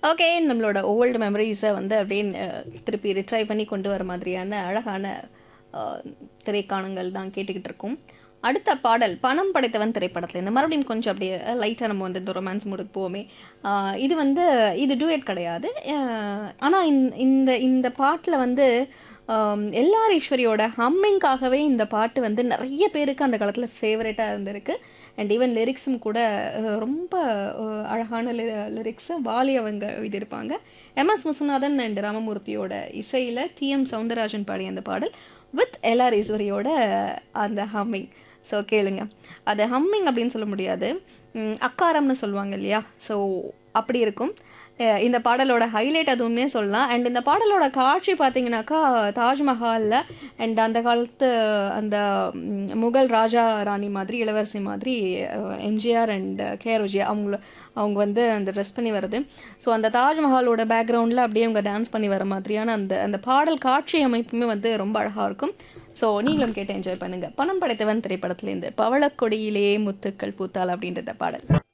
okay நம்மளோட old மெமரிஸை வந்து அப்படியே அஹ், திருப்பி ரிட்ரை பண்ணி கொண்டு வர மாதிரியான அழகான அஹ், திரைக்காணங்கள் தான் கேட்டுக்கிட்டு இருக்கோம் அடுத்த பாடல் பணம் படைத்தவன் திரைப்படத்தில் இந்த மறுபடியும் கொஞ்சம் அப்படியே லைட்டாக நம்ம வந்து இந்த ரொமான்ஸ் மூடுக்கு போவோமே ஆஹ் இது வந்து இது டூயட் கிடையாது ஆனால் இந்த இந்த பாட்டில் வந்து ஆம், எல்ஆர் ஈஸ்வரியோட ஹம்மிங்காகவே இந்த பாட்டு வந்து நிறைய பேருக்கு அந்த காலத்தில் ஃபேவரட்டாக இருந்திருக்கு அண்ட் ஈவன் லிரிக்ஸும் கூட அஹ், ரொம்ப அஹ், அழகான லிரிக்ஸை வாலி அவங்க எழுதியிருப்பாங்க எம்எஸ் விஸ்வநாதன் அண்ட் ராமமூர்த்தியோட இசையில் டிஎம் சவுந்தரராஜன் பாடிய அந்த பாடல் வித் எல்ஆர் ஈஸ்வரியோட அந்த ஹம்மிங் ஸோ கேளுங்க அது ஹம்மிங் அப்படின்னு சொல்ல முடியாது ம், அக்காரம்னு சொல்லுவாங்க இல்லையா ஸோ அப்படி இருக்கும் அஹ் இந்த பாடலோட ஹைலைட் அதுவுமே சொல்லலாம் அண்ட் இந்த பாடலோட காட்சி பார்த்தீங்கன்னாக்கா தாஜ்மஹாலில் அண்ட் அந்த காலத்து அந்த ம், முகல் ராஜா ராணி மாதிரி இளவரசி மாதிரி எம்ஜிஆர் அண்ட் கேரோஜியா அவங்கள அவங்க வந்து அந்த ட்ரெஸ் பண்ணி வருது ஸோ அந்த தாஜ்மஹாலோட பேக்ரவுண்டில் அப்படியே அவங்க டான்ஸ் பண்ணி வர மாதிரியான அந்த அந்த பாடல் காட்சி அமைப்புமே வந்து ரொம்ப அழகாக இருக்கும் ஸோ நீங்களும் கேட்டு என்ஜாய் பண்ணுங்கள் பணம் படைத்தவன் திரைப்படத்துலேருந்து பவளக்கொடியிலே முத்துக்கள் பூத்தால் அப்படின்ற பாடல்